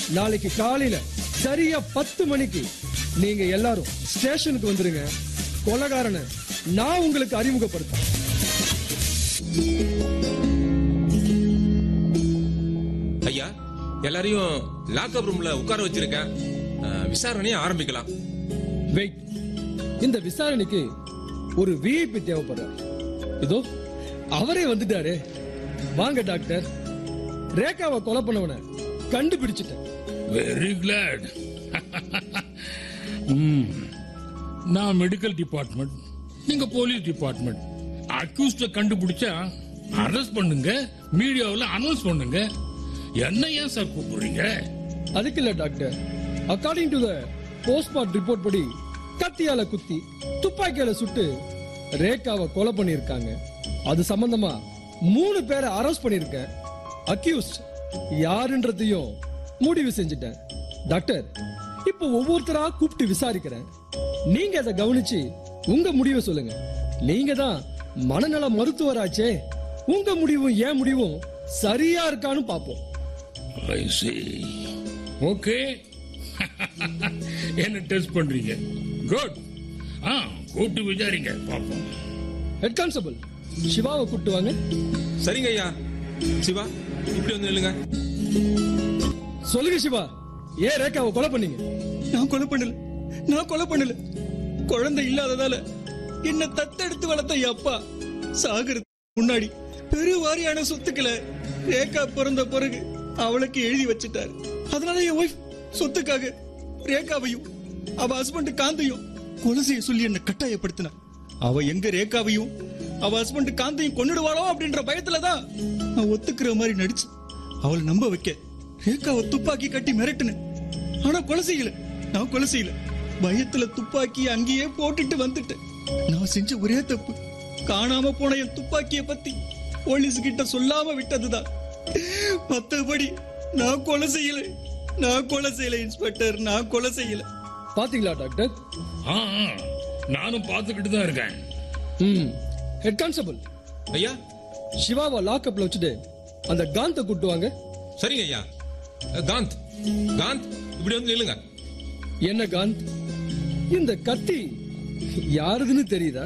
நாளைக்கு காலையில சரியா பத்து மணிக்கு நீங்க எல்லாரும் ஸ்டேஷனுக்கு வந்துருங்க கொலகாரனை நான் உங்களுக்கு அறிமுகப்படுத்தேன் ஐயா எல்லாரையும் லாக்அப் ரூம்ல உட்கார வச்சிருக்கேன் அஹ், விசாரணையை ஆரம்பிக்கலாம் வெயிட் இந்த விசாரணைக்கு ஒரு விஐபி தேவைப்படுறார் இதோ அவரே வந்துட்டாரே வாங்க டாக்டர் ரேகாவை கொலை பண்ணவன கண்டுபிடிச்சிட்டேன் வெரி கிளாட் நான் மெடிக்கல் டிபார்ட்மெண்ட் நீங்க போலீஸ் டிபார்ட்மெண்ட் அக்யூஸ்ட கண்டுபிடிச்சா அரெஸ்ட் பண்ணுங்க மீடியாவில் அனௌன்ஸ் பண்ணுங்க என்ன ஏன் சார் கூப்பிடுறீங்க அதுக்கு இல்ல doctor according to the postmortem report படி கத்தியால குத்தி துப்பாக்கியால சுட்டு ரேகாவை கொலை பண்ணிருக்காங்க அது சம்பந்தமா மூணு பேரை அரெஸ்ட் பண்ணிருக்கேன் அக்யூஸ்ட் யாருன்றதையும் முடிவு செஞ்சுட்டேன் டாக்டர் இப்போ ஒவ்வொருத்தரா கூப்பிட்டு விசாரிக்கிறேன் நீங்க அதை கவனிச்சு உங்க முடிவை சொல்லுங்க நீங்க தான் மனநல மருத்துவராச்சே உங்க முடிவும் ஏன் முடிவும் சரியா இருக்கான்னு பாப்போம் ஐ see ஓகே என்ன டெஸ்ட் பண்றீங்க குட் ஆ கூப்பிட்டு விசாரிங்க பாப்போம் ஹெட் கான்ஸ்டபிள் சிவாவை கூப்பிட்டு வாங்க சரிங்க ஐயா சிவா இப்படி வந்து நில்லுங்க சொல்லுங்க சிவா ஏன் ரேகாவை கொலை பண்ணீங்க நான் கொலை பண்ணல நான் கொலை பண்ணல குழந்தை இல்லாததால என்ன தத்தெடுத்து வளர்த்த என் அப்பா சாகிறது முன்னாடி பெருவாரியான சொத்துக்களை ரேகா பிறந்த பிறகு அவளுக்கு எழுதி வச்சிட்டாரு அதனால என் ஒய்ஃப் சொத்துக்காக ரேகாவையும் அவ ஹஸ்பண்ட் காந்தையும் கொலை செய்ய சொல்லி என்ன கட்டாயப்படுத்தினா அவ எங்க ரேகாவையும் அவ ஹஸ்பண்ட் காந்தையும் கொன்னுடுவாளோ அப்படின்ற பயத்துல தான் நான் ஒத்துக்கிற மாதிரி நடிச்சு அவளை நம்ப வைக்க ரேகாவை துப்பாக்கி கட்டி மிரட்டுனேன் ஆனா கொலை செய்யல நான் கொலை செய்யல பயத்துல துப்பாக்கி அங்கேயே போட்டுட்டு வந்துட்டேன் நான் செஞ்ச ஒரே தப்பு காணாம போன என் துப்பாக்கிய பத்தி போலீஸ் கிட்ட சொல்லாம விட்டதுதான் மத்தபடி நான் கொலை செய்யல நான் கொலை செய்யல இன்ஸ்பெக்டர் நான் கொலை செய்யல பாத்தீங்களா டாக்டர் ஆ ஆ, நானும் பார்த்துக்கிட்டு தான் இருக்கேன் ம் ஹெட் கான்ஸ்டபிள் ஐயா சிவாவை லாக்அப்ல வச்சுட்டு அந்த காந்த கூட்டு வாங்க சரிங்க ஐயா அஹ், காந்த் காந்த் இப்படி வந்து நில்லுங்க என்ன காந்த் இந்த கத்தி யாருதுன்னு தெரியுதா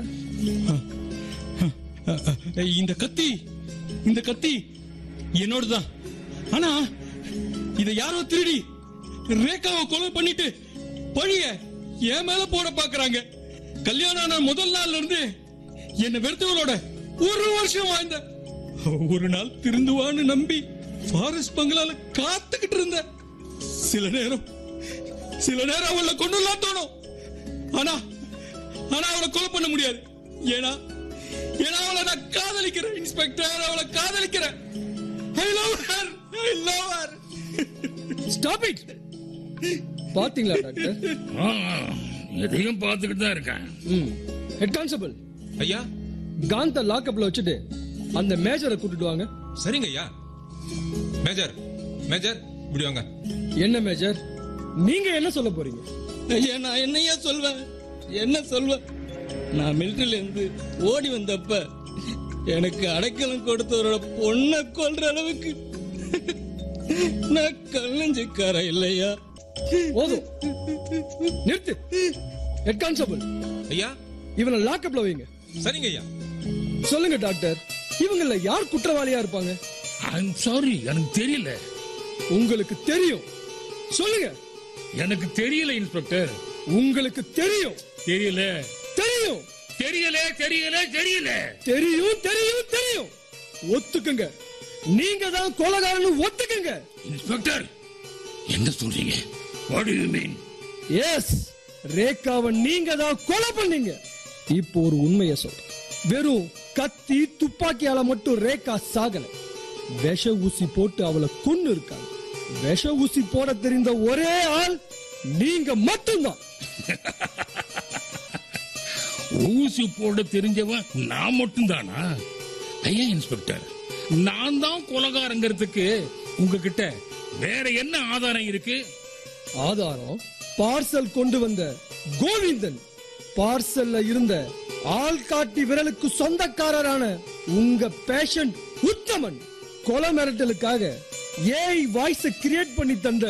இந்த கத்தி இந்த கத்தி என்னோடதான் ஆனா இத யாரோ திருடி ரேகாவை கொலை பண்ணிட்டு பழிய என் மேல போட பாக்குறாங்க கல்யாணம் ஆன முதல் நாள்ல இருந்து என்ன வெறுத்தவளோட ஒரு வருஷம் வாழ்ந்த ஒரு நாள் திருந்துவான்னு நம்பி ஃபாரஸ்ட் பங்களால காத்துக்கிட்டு இருந்த சில நேரம் சில நேரம் அவளை கொண்டுலாம் தோணும் ஆனா ஆனா அவளை கொலை பண்ண முடியாது ஏன்னா ஏன்னா அவளை நான் காதலிக்கிறேன் இன்ஸ்பெக்டர் அவளை காதலிக்கிறேன் I love her I love her stop it பாத்தீங்களா டாக்டர் ஆ ஆ, எதையும் பார்த்துக்கிட்டு தான் இருக்கேன் ம் ஹெட் கான்ஸ்டபிள் ஐயா காந்த லாக்அப்ல வச்சுட்டு அந்த மேஜரை கூட்டிட்டு வாங்க சரிங்க ஐயா மேஜர் மேஜர் இப்படி வாங்க என்ன மேஜர் நீங்க என்ன சொல்ல போறீங்க ஐயா நான் என்னையா சொல்வேன் என்ன சொல்வேன் நான் மிலிட்டரியில இருந்து ஓடி வந்தப்ப எனக்கு அடைக்கலம் கொடுத்தவரோட பொண்ணை கொல்ற அளவுக்கு நான் கல்லஞ்சிக்கார இல்லையா போதும் நிறுத்து ஹெட் கான்ஸ்டபிள் ஐயா இவனை லாக்அப்ல வைங்க சரிங்க ஐயா சொல்லுங்க டாக்டர் இவங்கள யார் குற்றவாளியா இருப்பாங்க ஐம் சாரி எனக்கு தெரியல உங்களுக்கு தெரியும் சொல்லுங்க எனக்கு தெரியல இன்ஸ்பெக்டர் உங்களுக்கு தெரியும் தெரியல தெரியும் தெரியல தெரியல தெரியல தெரியும் தெரியும் தெரியும் ஒத்துக்குங்க நீங்க தான் கொலகாரன்னு ஒத்துக்குங்க இன்ஸ்பெக்டர் என்ன சொல்றீங்க what do you mean yes ரேகாவை நீங்க தான் கொலை பண்ணீங்க இப்போ ஒரு உண்மையை சொல்றேன் வெறும் கத்தி துப்பாக்கியால மட்டும் ரேகா சாகல விஷ ஊசி போட்டு அவளை கொன்னு இருக்காங்க விஷ ஊசி போட தெரிந்த ஒரே ஆள் நீங்க மட்டும்தான் ஊசி போட தெரிஞ்சவன் நான் மட்டும்தானா ஐயா இன்ஸ்பெக்டர் நான் தான் கொலகாரங்கிறதுக்கு உங்ககிட்ட வேற என்ன ஆதாரம் இருக்கு ஆதாரம் பார்சல் கொண்டு வந்த கோவிந்தன் பார்சல்ல இருந்த ஆள்காட்டி விரலுக்கு சொந்தக்காரரான உங்க பேஷண்ட் உத்தமன் கொலை மிரட்டலுக்காக ஏஐ வாய்ஸ கிரியேட் பண்ணி தந்த